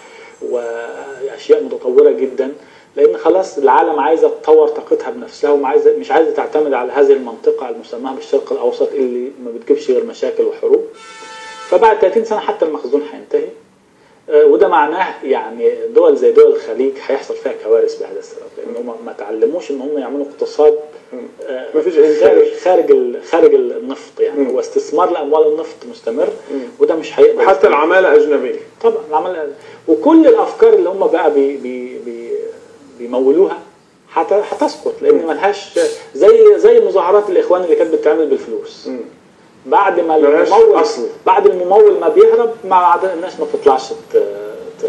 واشياء متطوره جدا لان خلاص العالم عايزه تطور طاقتها بنفسها وما عايزه مش عايزه تعتمد على هذه المنطقه المسماه بالشرق الاوسط اللي ما بتجيبش غير مشاكل وحروب فبعد 30 سنه حتى المخزون هينتهي آه، وده معناه يعني دول زي دول الخليج هيحصل فيها كوارث بهذا السبب لان هم ما تعلموش ان هم يعملوا اقتصاد آه، مفيش خارج إنتاج. خارج ال- خارج النفط يعني مم. هو استثمار لاموال النفط مستمر مم. وده مش هيقدر حتى العماله اجنبيه طبعا العمل وكل الافكار اللي هم بقى بي بي بي بيمولوها هت- هتسقط لان ملهاش زي زي مظاهرات الاخوان اللي كانت بتتعمل بالفلوس مم. بعد ما ملهاش الممول أصل. بعد الممول ما بيهرب ما عاد الناس ما بتطلعش ت... ت...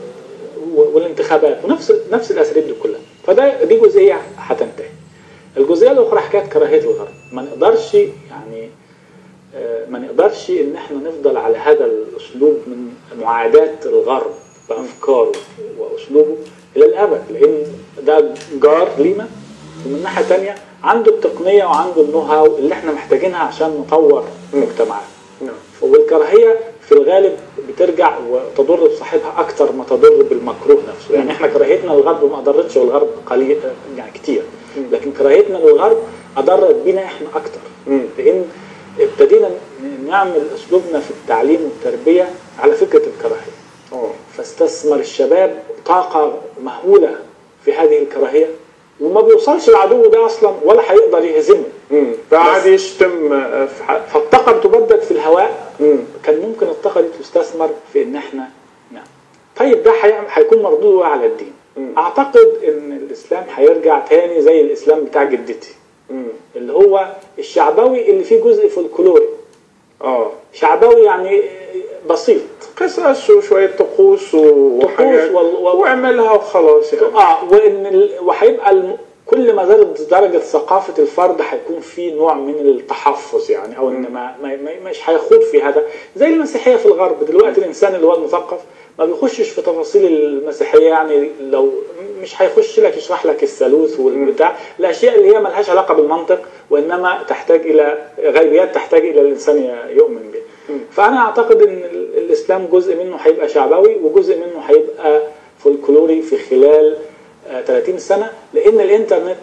والانتخابات ونفس نفس الاساليب دي كلها فده دي جزئيه هتنتهي الجزئيه الاخرى حكايه كراهيه الغرب ما نقدرش يعني آه، ما نقدرش ان احنا نفضل على هذا الاسلوب من معاداه الغرب بافكاره واسلوبه الى الابد لان ده جار لينا ومن ناحيه تانية عنده التقنيه وعنده النو هاو اللي احنا محتاجينها عشان نطور مجتمعات نعم والكراهيه في الغالب بترجع وتضر بصاحبها اكتر ما تضر بالمكروه نفسه يعني احنا كراهيتنا للغرب ما اضرتش الغرب قليل يعني كتير لكن كراهيتنا للغرب اضرت بينا احنا اكتر مم. لان ابتدينا ن- نعمل اسلوبنا في التعليم والتربيه على فكره الكراهيه اه فاستثمر الشباب طاقه مهوله في هذه الكراهيه وما بيوصلش العدو ده اصلا ولا هيقدر يهزمه مم. فقعد يشتم آه، في حق فالطاقه بتبدد في الهواء مم. كان ممكن الطاقه دي تستثمر في ان احنا نعم طيب ده هيعمل- هيكون مردوده على الدين اعتقد ان الاسلام هيرجع تاني زي الاسلام بتاع جدتي مم. اللي هو الشعبوي اللي فيه جزء فولكلوري اه شعبوي يعني بسيط قصص وشوية طقوس و- وحاجات وال- وال- واعملها وخلاص يعني اه وان ال... وهيبقى الم... كل ما زادت درجه ثقافه الفرد هيكون في نوع من التحفظ يعني او ان ما... ما... ما مش هيخوض في هذا زي المسيحيه في الغرب دلوقتي الانسان اللي هو المثقف ما بيخشش في تفاصيل المسيحيه يعني لو مش هيخش لك يشرح لك الثالوث والبتاع الاشياء اللي هي ملهاش علاقه بالمنطق وانما تحتاج الى غيبيات تحتاج الى الانسان ي- يؤمن بها فانا اعتقد ان ال- الاسلام جزء منه هيبقى شعبوي وجزء منه هيبقى فولكلوري في خلال آه، 30 سنه لان الانترنت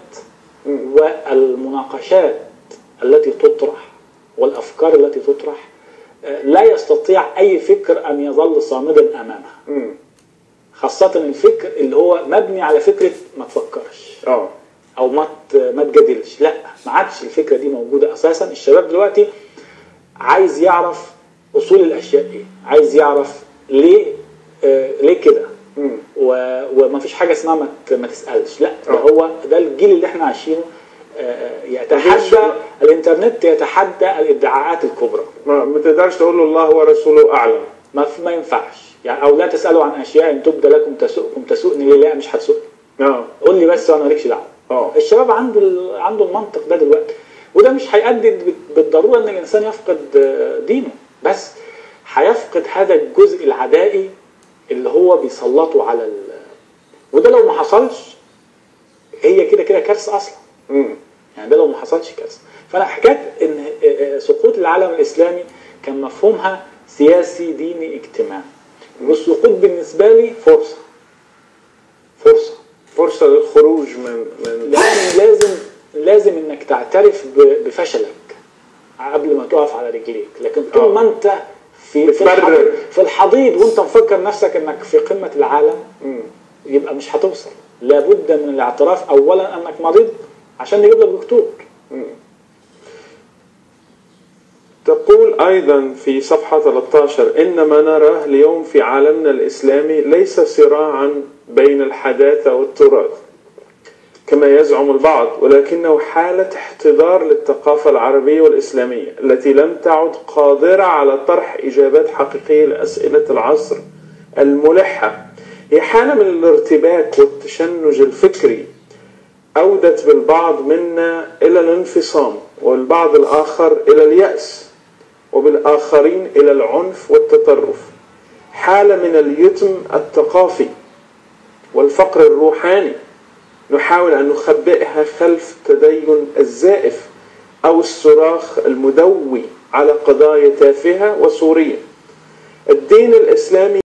والمناقشات التي تطرح والافكار التي تطرح آه، لا يستطيع اي فكر ان يظل صامدا امامها مم. خاصه الفكر اللي هو مبني على فكره ما تفكرش اه او ما ت- ما تجادلش لا ما عادش الفكره دي موجوده اساسا الشباب دلوقتي عايز يعرف اصول الاشياء ايه عايز يعرف ليه آه ليه كده مم. و- وما فيش حاجه اسمها ما ت- ما تسالش لا ده آه. هو ده الجيل اللي احنا عايشينه آه، يتحدى الانترنت يتحدى الادعاءات الكبرى ما, ما تقدرش تقول له الله ورسوله اعلم ما في- ما ينفعش يعني او لا تسالوا عن اشياء ان تبدى لكم تسؤكم تسؤني ليه لا مش هتسؤني اه قول لي بس وانا مالكش دعوه اه الشباب عنده ال- عنده المنطق ده دلوقتي وده مش هيؤدي ب- بالضروره ان الانسان يفقد آه، دينه بس هيفقد هذا الجزء العدائي اللي هو بيسلطه على ال... وده لو ما حصلش هي كده كده كارثه اصلا مم. يعني ده لو ما حصلش كارثه فانا حكايه ان آه، آه، سقوط العالم الاسلامي كان مفهومها سياسي ديني اجتماعي والسقوط بالنسبه لي فرصه فرصه فرصة للخروج من من لان لازم لازم انك تعترف ب- بفشلك قبل ما تقف على رجليك لكن طول آه. ما انت في في بتبرر. الحضيض, في الحضيض وانت مفكر نفسك انك في قمه العالم مم. يبقى مش هتوصل لابد من الاعتراف اولا انك مريض عشان نجيب لك دكتور تقول أيضا في صفحة 13 إن ما نراه اليوم في عالمنا الإسلامي ليس صراعا بين الحداثة والتراث كما يزعم البعض ولكنه حالة احتضار للثقافة العربية والإسلامية التي لم تعد قادرة على طرح إجابات حقيقية لأسئلة العصر الملحة هي حالة من الارتباك والتشنج الفكري أودت بالبعض منا إلى الانفصام والبعض الآخر إلى اليأس وبالآخرين إلى العنف والتطرف حالة من اليتم الثقافي والفقر الروحاني نحاول أن نخبئها خلف التدين الزائف أو الصراخ المدوي على قضايا تافهة وصورية الدين الإسلامي